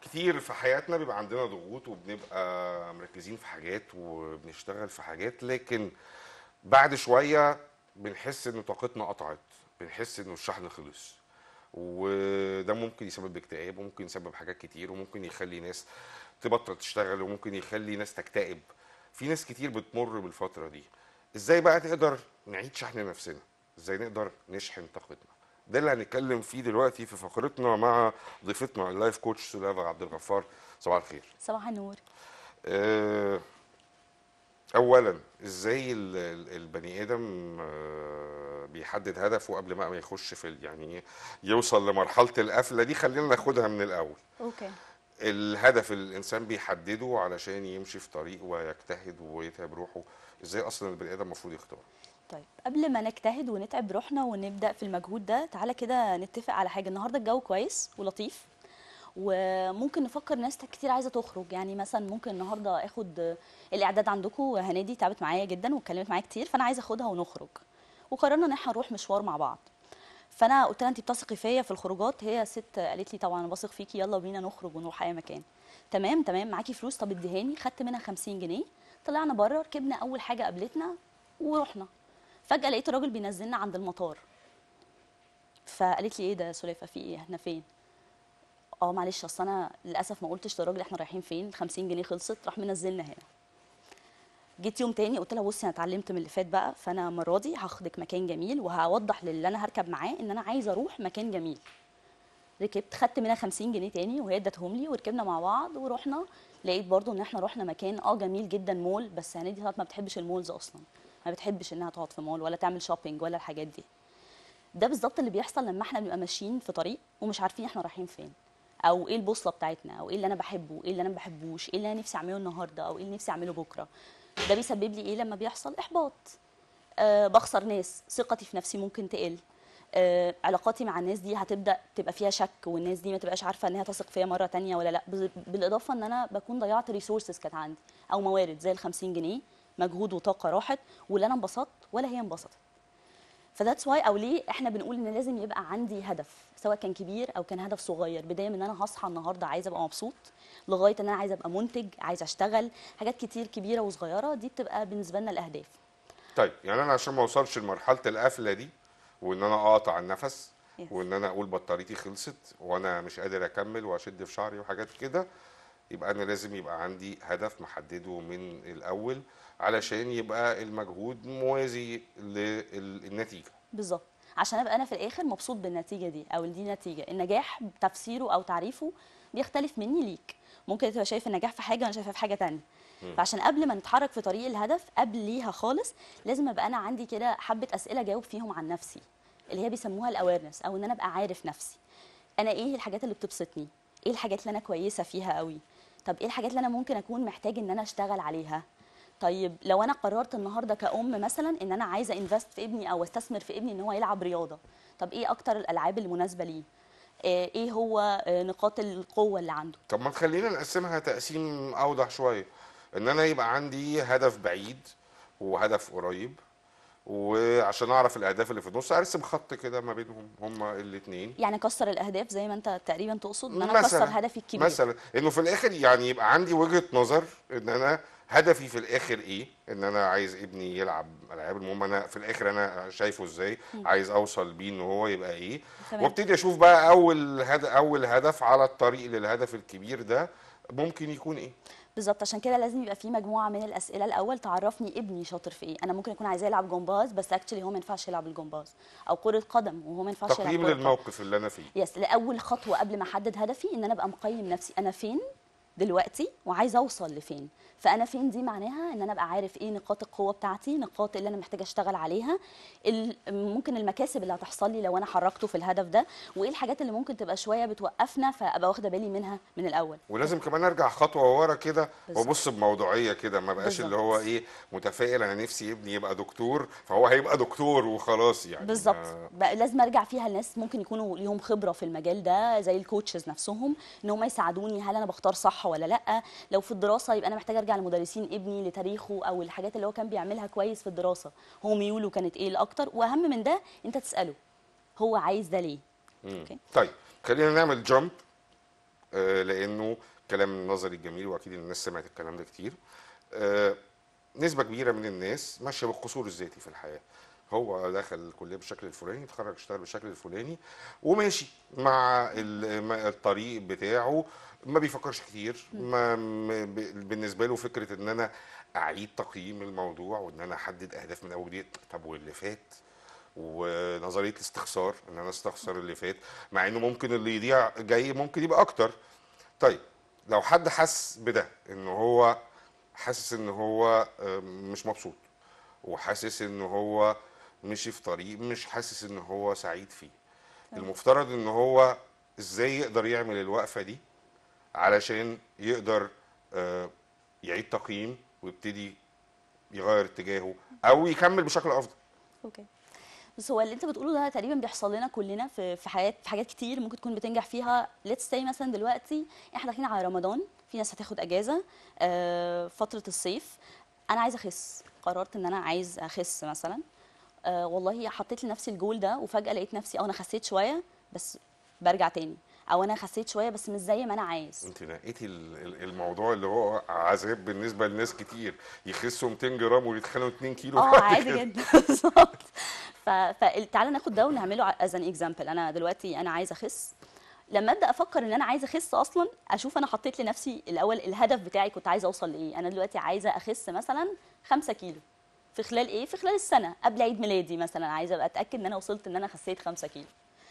كتير في حياتنا بيبقى عندنا ضغوط وبنبقى مركزين في حاجات وبنشتغل في حاجات لكن بعد شويه بنحس ان طاقتنا قطعت بنحس انه الشحن خلص وده ممكن يسبب اكتئاب وممكن يسبب حاجات كتير وممكن يخلي ناس تبطل تشتغل وممكن يخلي ناس تكتئب في ناس كتير بتمر بالفتره دي ازاي بقى نقدر نعيد شحن نفسنا ازاي نقدر نشحن طاقتنا ده اللي هنتكلم فيه دلوقتي في فقرتنا مع ضيفتنا اللايف كوتش سلافة عبد الغفار صباح الخير صباح النور آه، اولا ازاي ال- ال- البني ادم آه، بيحدد هدفه قبل ما ما يخش في ال- يعني إيه، يوصل لمرحله القفله دي خلينا ناخدها من الاول اوكي الهدف اللي الانسان بيحدده علشان يمشي في طريق ويجتهد ويتعب روحه ازاي اصلا البني ادم المفروض يختار طيب قبل ما نجتهد ونتعب روحنا ونبدا في المجهود ده تعالى كده نتفق على حاجه النهارده الجو كويس ولطيف وممكن نفكر ناس كتير عايزه تخرج يعني مثلا ممكن النهارده اخد الاعداد عندكم هنادي تعبت معايا جدا واتكلمت معايا كتير فانا عايزه اخدها ونخرج وقررنا ان احنا نروح مشوار مع بعض فانا قلت لها انت بتثقي فيا في الخروجات هي ست قالت لي طبعا انا بثق فيكي يلا بينا نخرج ونروح اي مكان تمام تمام معاكي فلوس طب اديهاني خدت منها 50 جنيه طلعنا بره ركبنا اول حاجه قابلتنا ورحنا فجاه لقيت الراجل بينزلنا عند المطار فقالت لي ايه ده يا سليفه في ايه احنا فين اه معلش اصل انا للاسف ما قلتش للراجل احنا رايحين فين ال 50 جنيه خلصت راح منزلنا هنا جيت يوم تاني قلت لها بصي انا اتعلمت من اللي فات بقى فانا المره دي هاخدك مكان جميل وهوضح للي انا هركب معاه ان انا عايزه اروح مكان جميل ركبت خدت منها 50 جنيه تاني وهي ادتهم لي وركبنا مع بعض ورحنا لقيت برضو ان احنا رحنا مكان اه جميل جدا مول بس هنادي طلعت ما بتحبش المولز اصلا ما بتحبش انها تقعد في مول ولا تعمل شوبينج ولا الحاجات دي ده بالظبط اللي بيحصل لما احنا بنبقى ماشيين في طريق ومش عارفين احنا رايحين فين او ايه البوصله بتاعتنا او ايه اللي انا بحبه ايه اللي انا ما بحبوش ايه اللي انا نفسي اعمله النهارده او ايه اللي نفسي اعمله بكره ده بيسبب لي ايه لما بيحصل احباط أه بخسر ناس ثقتي في نفسي ممكن تقل أه علاقاتي مع الناس دي هتبدا تبقى فيها شك والناس دي ما تبقاش عارفه ان هي تثق فيا مره تانية ولا لا بال- بالاضافه ان انا بكون ضيعت ريسورسز كانت عندي او موارد زي ال 50 جنيه مجهود وطاقه راحت ولا انا انبسطت ولا هي انبسطت فذاتس واي او ليه احنا بنقول ان لازم يبقى عندي هدف سواء كان كبير او كان هدف صغير بدايه من ان انا هصحى النهارده عايزه ابقى مبسوط لغايه ان انا عايزه ابقى منتج عايزه اشتغل حاجات كتير كبيره وصغيره دي بتبقى بالنسبه لنا الاهداف طيب يعني انا عشان ما اوصلش لمرحله القفله دي وان انا اقطع النفس Yes. وان انا اقول بطاريتي خلصت وانا مش قادر اكمل واشد في شعري وحاجات كده يبقى انا لازم يبقى عندي هدف محدده من الاول علشان يبقى المجهود موازي للنتيجه بالظبط عشان ابقى انا في الاخر مبسوط بالنتيجه دي او دي نتيجه النجاح تفسيره او تعريفه بيختلف مني ليك ممكن تبقى شايف النجاح في حاجه وانا شايفها في حاجه تانية فعشان قبل ما نتحرك في طريق الهدف قبل ليها خالص لازم ابقى انا عندي كده حبه اسئله جاوب فيهم عن نفسي اللي هي بيسموها الاويرنس او ان انا ابقى عارف نفسي انا ايه الحاجات اللي بتبسطني ايه الحاجات اللي انا كويسه فيها قوي طب ايه الحاجات اللي انا ممكن اكون محتاج ان انا اشتغل عليها طيب لو انا قررت النهارده كأم مثلا ان انا عايزه انفست في ابني او استثمر في ابني ان هو يلعب رياضه طب ايه اكتر الالعاب المناسبه ليه آه، ايه هو آه، نقاط القوه اللي عنده طب ما تخلينا نقسمها تقسيم اوضح شويه ان انا يبقى عندي هدف بعيد وهدف قريب وعشان اعرف الاهداف اللي في النص ارسم خط كده ما بينهم هما الاثنين يعني كسر الاهداف زي ما انت تقريبا تقصد ان انا مثلا اكسر هدفي الكبير مثلا انه في الاخر يعني يبقى عندي وجهه نظر ان انا هدفي في الاخر ايه ان انا عايز ابني يلعب العاب المهم انا في الاخر انا شايفه ازاي عايز اوصل بيه ان هو يبقى ايه تمام. وابتدي اشوف بقى اول هدف اول هدف على الطريق للهدف الكبير ده ممكن يكون ايه بالظبط عشان كده لازم يبقى في مجموعه من الاسئله الاول تعرفني ابني شاطر في ايه انا ممكن اكون عايزاه يلعب جمباز بس اكشلي هو ما ينفعش يلعب الجمباز او كره قدم وهو ما ينفعش يلعب تقييم كرة قدم. للموقف اللي انا فيه يس لاول خطوه قبل ما احدد هدفي ان انا ابقى مقيم نفسي انا فين دلوقتي وعايزه اوصل لفين فانا فين دي معناها ان انا ابقى عارف ايه نقاط القوه بتاعتي نقاط اللي انا محتاجه اشتغل عليها ال- ممكن المكاسب اللي هتحصل لي لو انا حركته في الهدف ده وايه الحاجات اللي ممكن تبقى شويه بتوقفنا فابقى واخده بالي منها من الاول ولازم كمان ارجع خطوه ورا كده بالظبط. وابص بموضوعيه كده ما بقاش اللي هو بالظبط. ايه متفائل انا نفسي ابني يبقى دكتور فهو هيبقى دكتور وخلاص يعني بالظبط ما- بقى لازم ارجع فيها لناس ممكن يكونوا ليهم خبره في المجال ده زي الكوتشز نفسهم ان هم يساعدوني هل انا بختار صح ولا لا لو في الدراسه يبقى انا محتاجه ارجع لمدرسين ابني لتاريخه او الحاجات اللي هو كان بيعملها كويس في الدراسه هو ميوله كانت ايه الاكتر واهم من ده انت تساله هو عايز ده ليه مم. أوكي. طيب خلينا نعمل جامب آه، لانه كلام النظري الجميل واكيد الناس سمعت الكلام ده كتير آه، نسبه كبيره من الناس ماشيه بالقصور الذاتي في الحياه هو دخل الكليه بالشكل الفلاني اتخرج اشتغل بالشكل الفلاني وماشي مع ال- مع الطريق بتاعه ما بيفكرش كتير ما م- ب- بالنسبه له فكره ان انا اعيد تقييم الموضوع وان انا احدد اهداف من اول وجديد طب واللي فات ونظريه الاستخسار ان انا استخسر اللي فات مع انه ممكن اللي يضيع جاي ممكن يبقى اكتر طيب لو حد حس بده ان هو حاسس ان هو آه، مش مبسوط وحاسس ان هو مشي في طريق مش حاسس ان هو سعيد فيه المفترض ان هو ازاي يقدر يعمل الوقفه دي علشان يقدر آه، يعيد تقييم ويبتدي يغير اتجاهه او يكمل بشكل افضل اوكي بس هو اللي انت بتقوله ده تقريبا بيحصل لنا كلنا في في حياه في حاجات كتير ممكن تكون بتنجح فيها ليتس سي مثلا دلوقتي احنا داخلين على رمضان في ناس هتاخد اجازه آه، فتره الصيف انا عايزه اخس قررت ان انا عايز اخس مثلا آه، والله حطيت لنفسي الجول ده وفجاه لقيت نفسي اه انا خسيت شويه بس برجع تاني او انا خسيت شويه بس مش زي ما انا عايز انت نقيتي ال- ال- الموضوع اللي هو عذاب بالنسبه لناس كتير يخسوا 200 جرام ويتخنوا 2 كيلو اه بعد عادي كده. جدا بالظبط ف- فتعالى ناخد ده ونعمله از ان اكزامبل انا دلوقتي انا عايزه اخس لما ابدا افكر ان انا عايزه اخس اصلا اشوف انا حطيت لنفسي الاول الهدف بتاعي كنت عايزه اوصل لايه انا دلوقتي عايزه اخس مثلا 5 كيلو في خلال ايه في خلال السنه قبل عيد ميلادي مثلا عايزه ابقى اتاكد ان انا وصلت ان انا خسيت 5 كيلو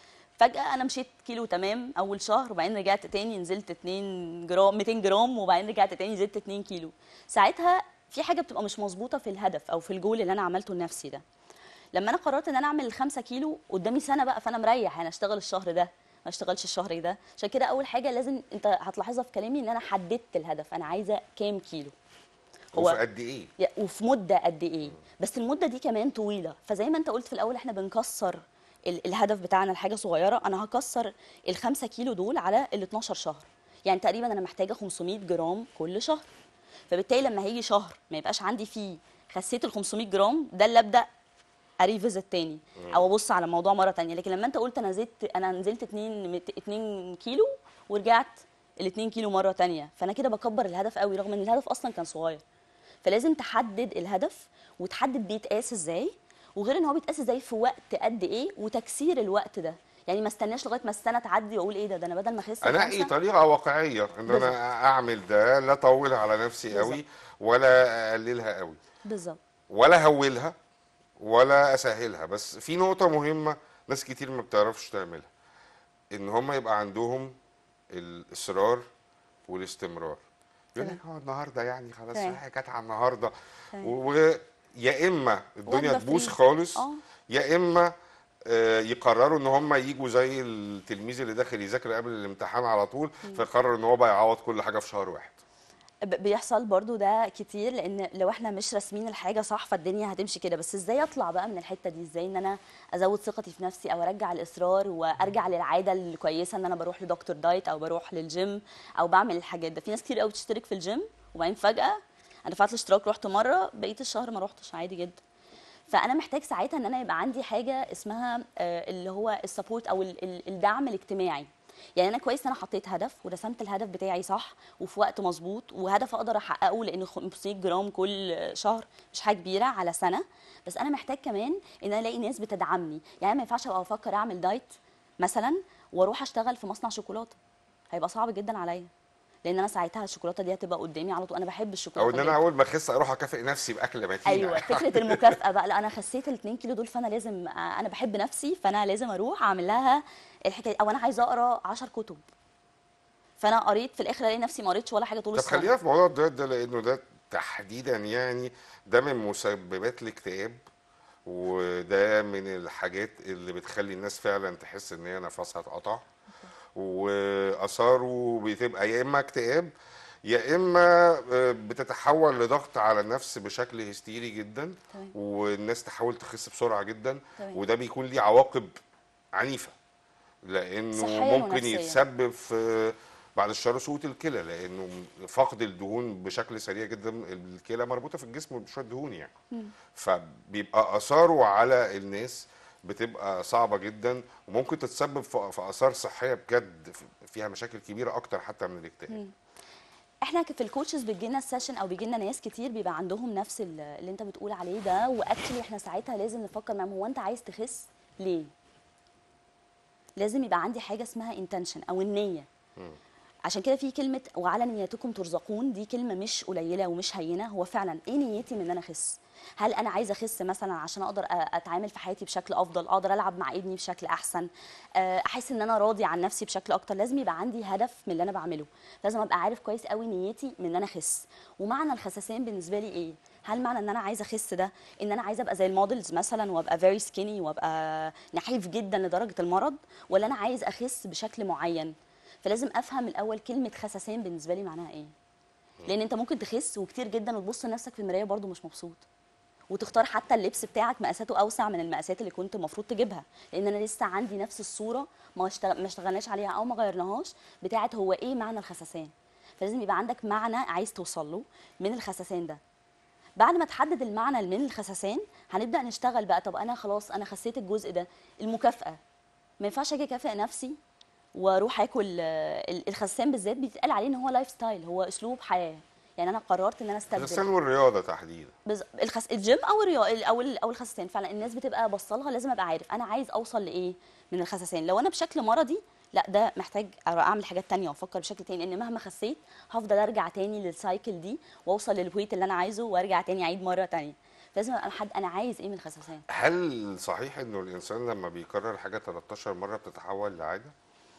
فجاه انا مشيت كيلو تمام اول شهر وبعدين رجعت تاني نزلت 2 جرام 200 جرام وبعدين رجعت تاني زدت 2 كيلو ساعتها في حاجه بتبقى مش مظبوطه في الهدف او في الجول اللي انا عملته لنفسي ده لما انا قررت ان انا اعمل الخمسة كيلو قدامي سنه بقى فانا مريح انا اشتغل الشهر ده ما اشتغلش الشهر ده عشان كده اول حاجه لازم انت هتلاحظها في كلامي ان انا حددت الهدف انا عايزه كام كيلو وفي قد ايه يا- وفي مده قد ايه بس المده دي كمان طويله فزي ما انت قلت في الاول احنا بنكسر ال- الهدف بتاعنا لحاجه صغيره انا هكسر الخمسة كيلو دول على ال 12 شهر يعني تقريبا انا محتاجه 500 جرام كل شهر فبالتالي لما هيجي شهر ما يبقاش عندي فيه خسيت ال 500 جرام ده اللي ابدا اريفيزت تاني او ابص على الموضوع مره تانية لكن لما انت قلت انا زدت انا نزلت 2 2 كيلو ورجعت ال 2 كيلو مره تانية فانا كده بكبر الهدف قوي رغم ان الهدف اصلا كان صغير فلازم تحدد الهدف وتحدد بيتقاس ازاي وغير ان هو بيتقاس ازاي في وقت قد ايه وتكسير الوقت ده يعني ما استناش لغايه ما السنه تعدي واقول ايه ده ده انا بدل ما اخس انقي خمسة طريقه واقعيه ان بالظبط. انا اعمل ده لا اطولها على نفسي قوي بالظبط. ولا اقللها قوي بالظبط ولا هولها ولا اسهلها بس في نقطه مهمه ناس كتير ما بتعرفش تعملها ان هم يبقى عندهم الاصرار والاستمرار يقول لك تمام. هو النهارده يعني خلاص تمام. هي جت على النهارده تمام. ويا اما الدنيا وجبة تبوظ فري. خالص اه يا اما آه، يقرروا ان هم يجوا زي التلميذ اللي داخل يذاكر قبل الامتحان على طول فيقرر ان هو بقى يعوض كل حاجه في شهر واحد ب- بيحصل برضو ده كتير لان لو احنا مش راسمين الحاجه صح فالدنيا هتمشي كده بس ازاي اطلع بقى من الحته دي ازاي ان انا ازود ثقتي في نفسي او ارجع الاصرار وارجع للعاده الكويسه ان انا بروح لدكتور دايت او بروح للجيم او بعمل الحاجات ده في ناس كتير قوي بتشترك في الجيم وبعدين فجاه انا دفعت الاشتراك رحت مره بقيت الشهر ما روحتش عادي جدا فانا محتاج ساعتها ان انا يبقى عندي حاجه اسمها آه، اللي هو السبورت او ال- ال- الدعم الاجتماعي يعني انا كويس ان انا حطيت هدف ورسمت الهدف بتاعي صح وفي وقت مظبوط وهدف اقدر احققه لان 500 جرام كل شهر مش حاجه كبيره على سنه بس انا محتاج كمان ان انا الاقي ناس بتدعمني يعني ما ينفعش ابقى افكر اعمل دايت مثلا واروح اشتغل في مصنع شوكولاته هيبقى صعب جدا عليا لان انا ساعتها الشوكولاته دي هتبقى قدامي على طول انا بحب الشوكولاته او ان انا جداً. اول ما اخس اروح اكافئ نفسي باكله متينه ايوه فكره المكافاه بقى لا انا خسيت ال 2 كيلو دول فانا لازم انا بحب نفسي فانا لازم اروح اعمل لها الحكايه او انا عايزه اقرا 10 كتب فانا قريت في الاخر الاقي نفسي ما قريتش ولا حاجه طول طب السنه خلينا في موضوع الدايت ده لانه ده تحديدا يعني ده من مسببات الاكتئاب وده من الحاجات اللي بتخلي الناس فعلا تحس ان هي نفسها اتقطع واثاره بتبقى يا اما اكتئاب يا اما آه، بتتحول لضغط على النفس بشكل هستيري جدا تمام. والناس تحاول تخس بسرعه جدا تمام. وده بيكون ليه عواقب عنيفه لانه صحياً ممكن ونفسياً. يتسبب في بعد الشر سقوط الكلى لانه فقد الدهون بشكل سريع جدا الكلى مربوطه في الجسم بشويه دهون يعني فبيبقى اثاره على الناس بتبقى صعبه جدا وممكن تتسبب في في اثار صحيه بجد فيها مشاكل كبيره اكتر حتى من الاكتئاب احنا في الكوتشز بيجي لنا السيشن او بيجي لنا ناس كتير بيبقى عندهم نفس ال- اللي انت بتقول عليه ده واكشلي احنا ساعتها لازم نفكر معاهم هو انت عايز تخس ليه لازم يبقى عندي حاجه اسمها intention او النيه عشان كده في كلمه وعلى نياتكم ترزقون دي كلمه مش قليله ومش هينه هو فعلا ايه نيتي من ان انا اخس هل انا عايزه اخس مثلا عشان اقدر أ- اتعامل في حياتي بشكل افضل اقدر العب مع ابني بشكل احسن آه، احس ان انا راضي عن نفسي بشكل اكتر لازم يبقى عندي هدف من اللي انا بعمله لازم ابقى عارف كويس قوي نيتي من ان انا اخس ومعنى الخساسين بالنسبه لي ايه هل معنى ان انا عايزه اخس ده ان انا عايزه ابقى زي المودلز مثلا وابقى فيري سكيني وابقى نحيف جدا لدرجه المرض ولا انا عايز اخس بشكل معين فلازم افهم الاول كلمه خساسين بالنسبه لي معناها ايه لان انت ممكن تخس وكتير جدا وتبص لنفسك في المرايه برضو مش مبسوط وتختار حتى اللبس بتاعك مقاساته اوسع من المقاسات اللي كنت المفروض تجيبها لان انا لسه عندي نفس الصوره ما اشتغل- ما اشتغلناش عليها او ما غيرناهاش بتاعت هو ايه معنى الخساسان فلازم يبقى عندك معنى عايز توصل له من الخساسان ده بعد ما تحدد المعنى من الخساسان هنبدا نشتغل بقى طب انا خلاص انا خسيت الجزء ده المكافاه ما ينفعش اجي اكافئ نفسي واروح اكل آه، ال- الخساسان بالذات بيتقال عليه ان هو لايف ستايل هو اسلوب حياه يعني انا قررت ان انا استبدل الغسان والرياضه تحديدا بز... الخس... الجيم او الرياض او ال- او الخساسين فعلا الناس بتبقى بصلها لازم ابقى عارف انا عايز اوصل لايه من الخساسين لو انا بشكل مرضي لا ده محتاج اعمل حاجات تانية وافكر بشكل تاني لان مهما خسيت هفضل ارجع تاني للسايكل دي واوصل للويت اللي انا عايزه وارجع تاني اعيد مره تانية لازم ابقى حد انا عايز ايه من الخساسين هل صحيح انه الانسان لما بيكرر حاجه 13 مره بتتحول لعاده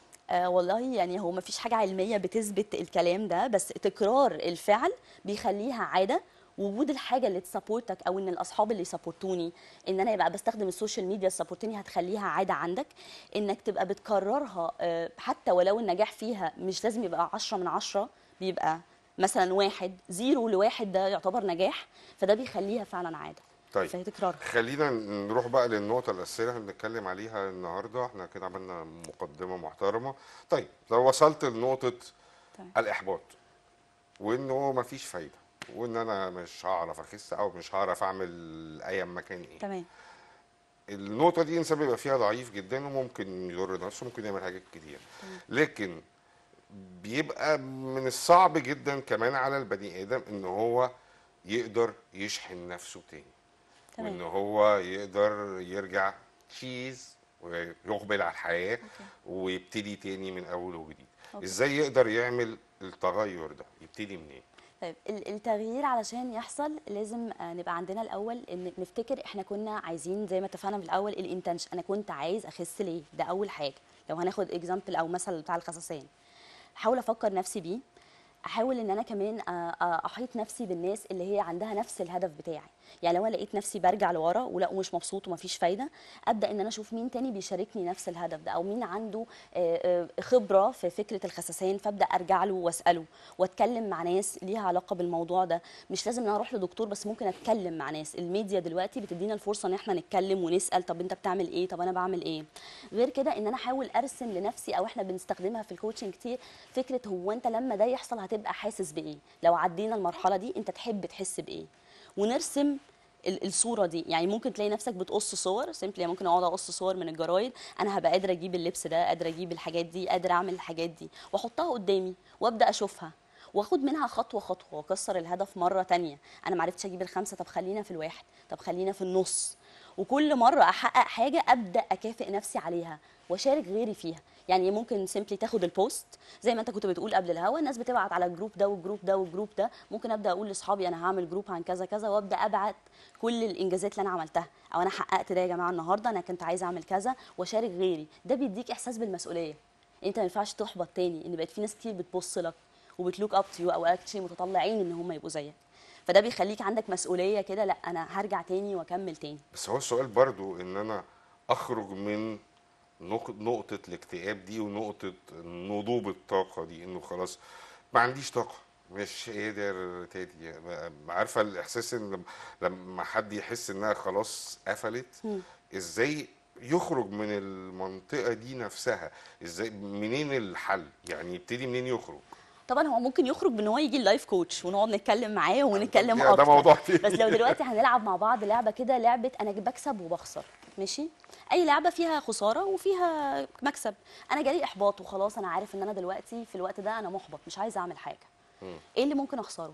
آه والله يعني هو ما فيش حاجة علمية بتثبت الكلام ده بس تكرار الفعل بيخليها عادة وجود الحاجة اللي تسابورتك او ان الاصحاب اللي يسابورتوني ان انا يبقى بستخدم السوشيال ميديا تسابورتني هتخليها عادة عندك انك تبقى بتكررها آه، حتى ولو النجاح فيها مش لازم يبقى عشرة من عشرة بيبقى مثلا واحد زيرو لواحد ده يعتبر نجاح فده بيخليها فعلا عادة طيب. فهي تكرارها خلينا نروح بقى للنقطة الأساسية اللي احنا بنتكلم عليها النهاردة احنا كده عملنا مقدمة محترمة طيب لو وصلت لنقطة طيب. الإحباط وإنه مفيش فايدة وإن أنا مش هعرف أخس أو مش هعرف أعمل أي مكان إيه تمام النقطة دي الإنسان بيبقى فيها ضعيف جدا وممكن يضر نفسه ممكن يعمل حاجات كتير لكن بيبقى من الصعب جدا كمان على البني آدم إن هو يقدر يشحن نفسه تاني وان تمام هو يقدر يرجع تشيز ويقبل على الحياه ويبتدي تاني من اول وجديد أوكي. ازاي يقدر يعمل التغير ده يبتدي منين طيب ال- التغيير علشان يحصل لازم آه، نبقى عندنا الاول ان نفتكر احنا كنا عايزين زي ما اتفقنا في الاول الانتنشن انا كنت عايز اخس ليه ده اول حاجه لو هناخد اكزامبل او مثل بتاع الخساسين احاول افكر نفسي بيه احاول ان انا كمان آه، آه، احيط نفسي بالناس اللي هي عندها نفس الهدف بتاعي يعني لو انا لقيت نفسي برجع لورا ولا ومش مبسوط ومفيش فايده ابدا ان انا اشوف مين تاني بيشاركني نفس الهدف ده او مين عنده آه، آه، خبره في فكره الخساسين فابدا ارجع له واساله واتكلم مع ناس ليها علاقه بالموضوع ده مش لازم ان انا اروح لدكتور بس ممكن اتكلم مع ناس الميديا دلوقتي بتدينا الفرصه ان احنا نتكلم ونسال طب انت بتعمل ايه طب انا بعمل ايه غير كده ان انا احاول ارسم لنفسي او احنا بنستخدمها في الكوتشنج كتير فكره هو انت لما ده يحصل هتبقى حاسس بايه لو عدينا المرحله دي انت تحب تحس بايه ونرسم ال- الصوره دي يعني ممكن تلاقي نفسك بتقص صور سيمبلي ممكن اقعد اقص صور من الجرايد انا هبقى قادره اجيب اللبس ده قادره اجيب الحاجات دي قادره اعمل الحاجات دي واحطها قدامي وابدا اشوفها واخد منها خطوه خطوه واكسر الهدف مره تانية انا ما عرفتش اجيب الخمسه طب خلينا في الواحد طب خلينا في النص وكل مره احقق حاجه ابدا اكافئ نفسي عليها واشارك غيري فيها يعني ممكن سيمبلي تاخد البوست زي ما انت كنت بتقول قبل الهوا الناس بتبعت على الجروب ده والجروب ده والجروب ده ممكن ابدا اقول لاصحابي انا هعمل جروب عن كذا كذا وابدا ابعت كل الانجازات اللي انا عملتها او انا حققت ده يا جماعه النهارده انا كنت عايزه اعمل كذا واشارك غيري ده بيديك احساس بالمسؤوليه انت ما ينفعش تحبط تاني ان بقت في ناس كتير بتبص لك وبتلوك اب تو يو او اكشلي متطلعين ان هم يبقوا زيك فده بيخليك عندك مسؤوليه كده لا انا هرجع تاني واكمل تاني بس هو السؤال برضو ان انا اخرج من نق- نقطة الاكتئاب دي ونقطة نضوب الطاقة دي انه خلاص ما عنديش طاقة مش قادر تاني عارفة الاحساس ان لم- لما حد يحس انها خلاص قفلت ازاي يخرج من المنطقة دي نفسها ازاي منين الحل يعني يبتدي منين يخرج طبعا هو ممكن يخرج بان هو يجي اللايف كوتش ونقعد نتكلم معاه ونتكلم ده اكتر موضوع تاني. بس لو دلوقتي هنلعب مع بعض لعبه كده لعبه انا بكسب وبخسر ماشي اي لعبه فيها خساره وفيها مكسب انا جالي احباط وخلاص انا عارف ان انا دلوقتي في الوقت ده انا محبط مش عايزه اعمل حاجه ايه اللي ممكن اخسره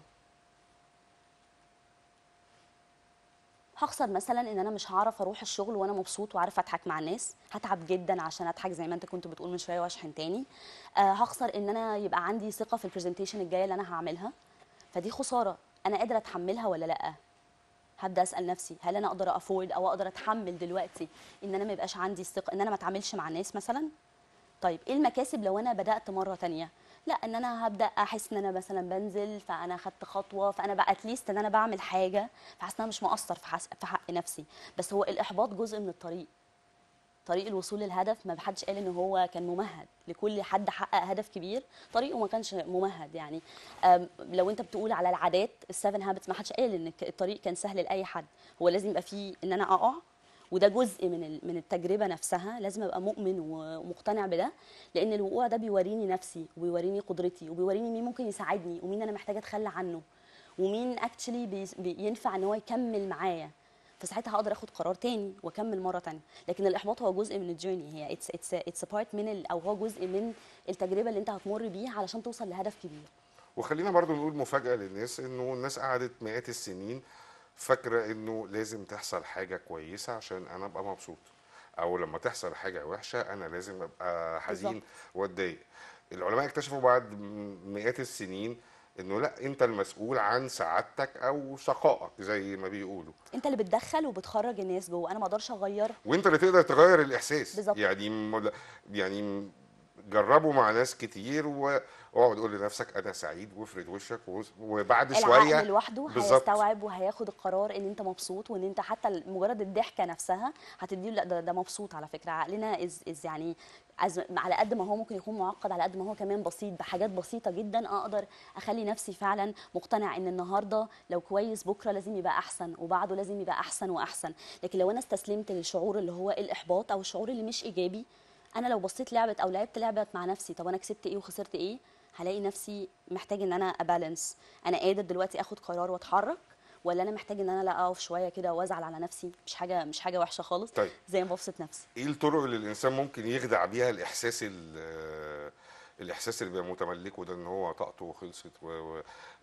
هخسر مثلا ان انا مش هعرف اروح الشغل وانا مبسوط وعارف اضحك مع الناس هتعب جدا عشان اضحك زي ما انت كنت بتقول من شويه واشحن تاني آه هخسر ان انا يبقى عندي ثقه في البرزنتيشن الجايه اللي انا هعملها فدي خساره انا قادره اتحملها ولا لا هبدا اسال نفسي هل انا اقدر افورد او اقدر اتحمل دلوقتي ان انا ما يبقاش عندي الثقه ان انا ما اتعاملش مع الناس مثلا طيب ايه المكاسب لو انا بدات مره تانية لا ان انا هبدا احس ان انا مثلا بنزل فانا خدت خطوه فانا بقى اتليست ان انا بعمل حاجه فحاسه ان انا مش مقصر في, حس... في حق نفسي بس هو الاحباط جزء من الطريق طريق الوصول للهدف ما حدش قال ان هو كان ممهد لكل حد حقق هدف كبير طريقه ما كانش ممهد يعني أم، لو انت بتقول على العادات السفن هابتس ما حدش قال ان الك- الطريق كان سهل لاي حد هو لازم يبقى فيه ان انا اقع وده جزء من ال- من التجربه نفسها لازم ابقى مؤمن و- ومقتنع بده لان الوقوع ده بيوريني نفسي وبيوريني قدرتي وبيوريني مين ممكن يساعدني ومين انا محتاجه اتخلى عنه ومين اكشلي بينفع ان هو يكمل معايا فساعتها هقدر اخد قرار تاني واكمل مره تانية لكن الاحباط هو جزء من الجيرني هي اتس اتس اتس بارت من ال او هو جزء من التجربه اللي انت هتمر بيها علشان توصل لهدف كبير وخلينا برضو نقول مفاجأة للناس انه الناس قعدت مئات السنين فاكرة انه لازم تحصل حاجة كويسة عشان انا ابقى مبسوط او لما تحصل حاجة وحشة انا لازم ابقى حزين بالظبط. واتضايق العلماء اكتشفوا بعد م- مئات السنين انه لا انت المسؤول عن سعادتك او شقائك زي ما بيقولوا انت اللي بتدخل وبتخرج الناس جوه انا ما اقدرش اغير وانت اللي تقدر تغير الاحساس بالظبط. يعني م- يعني م- جربوا مع ناس كتير واقعد قول لنفسك انا سعيد وافرد وشك وس- وبعد شويه العقل لوحده بالظبط. هيستوعب وهياخد القرار ان انت مبسوط وان انت حتى مجرد الضحكه نفسها هتديله لا ده, ده مبسوط على فكره عقلنا از, إز يعني عز على قد ما هو ممكن يكون معقد على قد ما هو كمان بسيط بحاجات بسيطه جدا اقدر اخلي نفسي فعلا مقتنع ان النهارده لو كويس بكره لازم يبقى احسن وبعده لازم يبقى احسن واحسن لكن لو انا استسلمت للشعور اللي هو الاحباط او الشعور اللي مش ايجابي انا لو بصيت لعبه او لعبت لعبه مع نفسي طب انا كسبت ايه وخسرت ايه هلاقي نفسي محتاج ان انا ابالانس انا قادر دلوقتي اخد قرار واتحرك ولا انا محتاج ان انا لا اقف شويه كده وازعل على نفسي مش حاجه مش حاجه وحشه خالص طيب. زي ما ببسط نفسي ايه الطرق اللي الانسان ممكن يخدع بيها الاحساس ال- الاحساس اللي بيبقى متملكه ده ان هو طاقته خلصت و... و...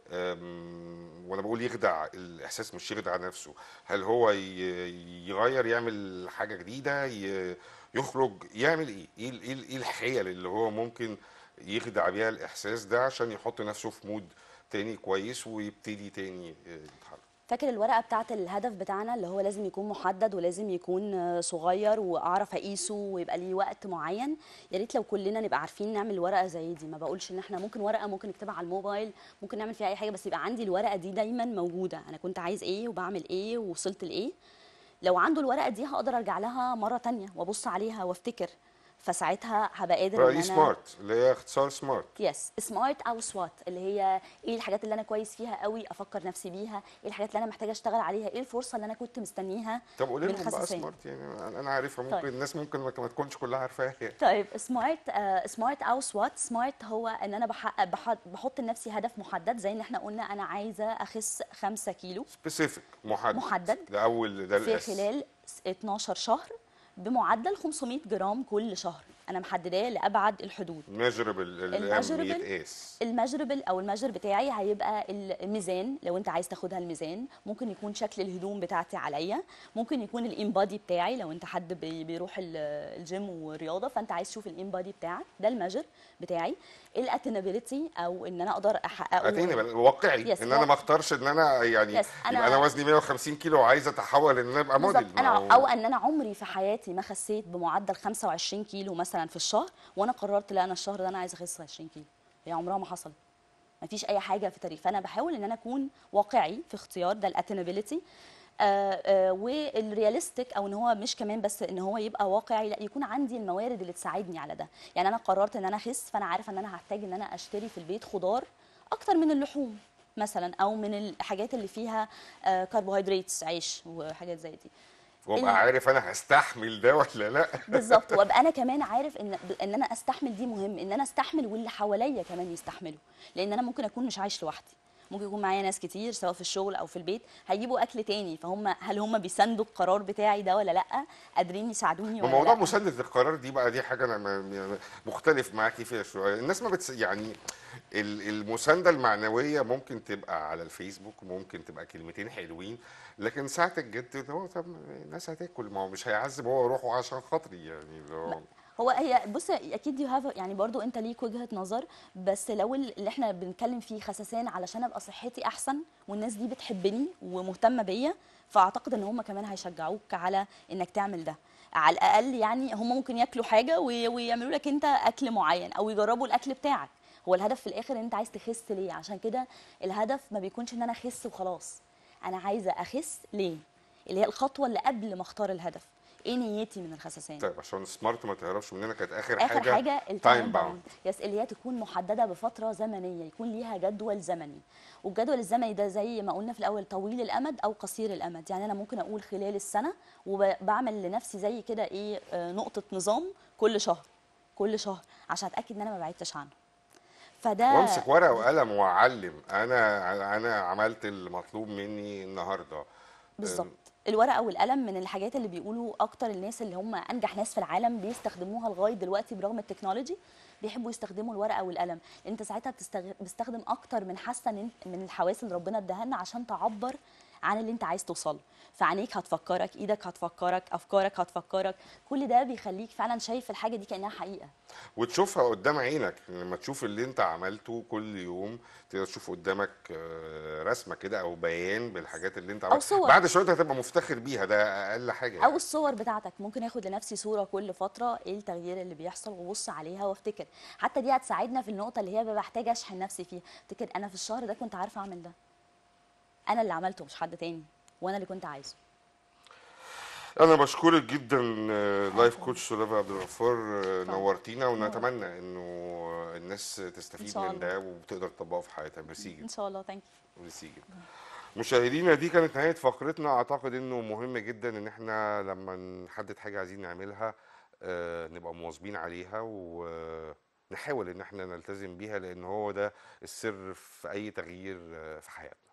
أم، وانا بقول يخدع الاحساس مش يخدع نفسه هل هو ي... يغير يعمل حاجه جديده ي... يخرج يعمل ايه ايه ال- ايه ال- إيه الحيل اللي هو ممكن يخدع بيها الاحساس ده عشان يحط نفسه في مود تاني كويس ويبتدي تاني يتحرك فاكر الورقه بتاعه الهدف بتاعنا اللي هو لازم يكون محدد ولازم يكون آه، صغير واعرف اقيسه ويبقى ليه وقت معين يا ريت لو كلنا نبقى عارفين نعمل ورقه زي دي ما بقولش ان احنا ممكن ورقه ممكن نكتبها على الموبايل ممكن نعمل فيها اي حاجه بس يبقى عندي الورقه دي دايما موجوده انا كنت عايز ايه وبعمل ايه ووصلت لايه لو عنده الورقه دي هقدر ارجع لها مره تانية وابص عليها وافتكر فساعتها هبقى قادر ان رأي انا سمارت اللي هي اختصار سمارت يس سمارت او سوات اللي هي ايه الحاجات اللي انا كويس فيها قوي افكر نفسي بيها ايه الحاجات اللي انا محتاجه اشتغل عليها ايه الفرصه اللي انا كنت مستنيها طب قولي لهم بقى بالخساسين. سمارت يعني أنا- انا عارفها ممكن طيب. الناس ممكن ما ما تكونش كلها عارفاها يعني طيب سمارت آه سمارت او سوات سمارت هو ان انا بحقق بحط, بحط لنفسي هدف محدد زي ان احنا قلنا انا عايزه اخس 5 كيلو سبيسيفيك محدد محدد. ده اول ده في الأس. خلال 12 شهر بمعدل 500 جرام كل شهر انا محدداه لابعد الحدود ميجربل الميجربل يتقاس المجربل او المجر بتاعي هيبقى الميزان لو انت عايز تاخدها الميزان ممكن يكون شكل الهدوم بتاعتي عليا ممكن يكون الانبادي بتاعي لو انت حد بي- بيروح ال- الجيم ورياضه فانت عايز تشوف الانبادي بتاعك ده المجر بتاعي الاتنابيلتي او ان انا اقدر احققه اتيني واقعي يس، ان انا ما واقعي. اختارش ان انا يعني يس، أنا- يبقى انا وزني 150 كيلو وعايز اتحول ان انا ابقى موديل بالظبط ما انا هو- او ان انا عمري في حياتي ما خسيت بمعدل 25 كيلو مثلا في الشهر وانا قررت لا انا الشهر ده انا عايزه اخس 20 كيلو هي عمرها ما حصلت ما فيش اي حاجه في تاريخ فانا بحاول ان انا اكون واقعي في اختيار ده الاتنابيلتي والرياليستيك او ان هو مش كمان بس ان هو يبقى واقعي لا يكون عندي الموارد اللي تساعدني على ده يعني انا قررت ان انا اخس فانا عارفه ان انا هحتاج ان انا اشتري في البيت خضار اكتر من اللحوم مثلا او من الحاجات اللي فيها آه، كربوهيدرات عيش وحاجات زي دي وابقى ال- عارف انا هستحمل ده ولا لا بالظبط وابقى انا كمان عارف ان ان انا استحمل دي مهم ان انا استحمل واللي حواليا كمان يستحملوا لان انا ممكن اكون مش عايش لوحدي ممكن يكون معايا ناس كتير سواء في الشغل او في البيت هيجيبوا اكل تاني فهم هل هم بيساندوا القرار بتاعي ده ولا لا قادرين يساعدوني ولا موضوع لا مساندة القرار دي بقى دي حاجة أنا ما- يعني مختلف معاكي فيها شوية الناس ما بتس يعني ال- المساندة المعنوية ممكن تبقى على الفيسبوك ممكن تبقى كلمتين حلوين لكن ساعة الجد هو طب الناس هتاكل ما هو مش هيعذب هو روحه عشان خاطري يعني اللي هو هو هي بص اكيد يو هاف يعني برضو انت ليك وجهة نظر بس لو ال- اللي احنا بنتكلم فيه خسسان علشان ابقى صحتي احسن والناس دي بتحبني ومهتمة بيا فاعتقد ان هم كمان هيشجعوك على انك تعمل ده على الاقل يعني هم ممكن ياكلوا حاجة وي- ويعملوا لك انت اكل معين او يجربوا الاكل بتاعك هو الهدف في الاخر ان انت عايز تخس ليه عشان كده الهدف ما بيكونش ان انا اخس وخلاص انا عايزة اخس ليه اللي هي الخطوة اللي قبل ما اختار الهدف ايه نيتي من الخسسان طيب عشان سمارت ما تهربش مننا كانت آخر, اخر حاجة حاجه تايم التايم باوند باوند يس اللي هي تكون محدده بفتره زمنيه يكون ليها جدول زمني والجدول الزمني ده زي ما قلنا في الاول طويل الامد او قصير الامد يعني انا ممكن اقول خلال السنه وبعمل لنفسي زي كده ايه آه، نقطه نظام كل شهر كل شهر عشان اتاكد ان انا ما بعدتش عنه فده وامسك ورقة وقلم واعلم انا انا عملت المطلوب مني النهارده بالظبط الورقه والقلم من الحاجات اللي بيقولوا اكتر الناس اللي هم انجح ناس في العالم بيستخدموها لغايه دلوقتي برغم التكنولوجي بيحبوا يستخدموا الورقه والقلم انت ساعتها بتستغ... بتستخدم اكتر من حاسه إن إنت- من الحواس اللي ربنا اداها لنا عشان تعبر عن اللي انت عايز توصله فعينيك هتفكرك ايدك هتفكرك افكارك هتفكرك كل ده بيخليك فعلا شايف الحاجه دي كانها حقيقه وتشوفها قدام عينك لما تشوف اللي انت عملته كل يوم تقدر تشوف قدامك آه، رسمه كده او بيان بالحاجات اللي انت أو عملتها صور. بعد شويه انت هتبقى مفتخر بيها ده اقل حاجه او يعني. الصور بتاعتك ممكن اخد لنفسي صوره كل فتره ايه التغيير اللي بيحصل وابص عليها وافتكر حتى دي هتساعدنا في النقطه اللي هي بحتاج اشحن نفسي فيها افتكر انا في الشهر ده كنت عارفه اعمل ده انا اللي عملته مش حد تاني وانا اللي كنت عايزه انا بشكرك جدا آه، لايف كوتش سلافا عبد الغفار آه، طبعا. نورتينا ونتمنى انه الناس تستفيد شاء من الله. ده وتقدر تطبقه في حياتها ميرسي جدا ان شاء الله ثانك ميرسي جدا مشاهدينا دي كانت نهايه فقرتنا اعتقد انه مهم جدا ان احنا لما نحدد حاجه عايزين نعملها آه، نبقى مواظبين عليها ونحاول ان احنا نلتزم بيها لان هو ده السر في اي تغيير آه، في حياتنا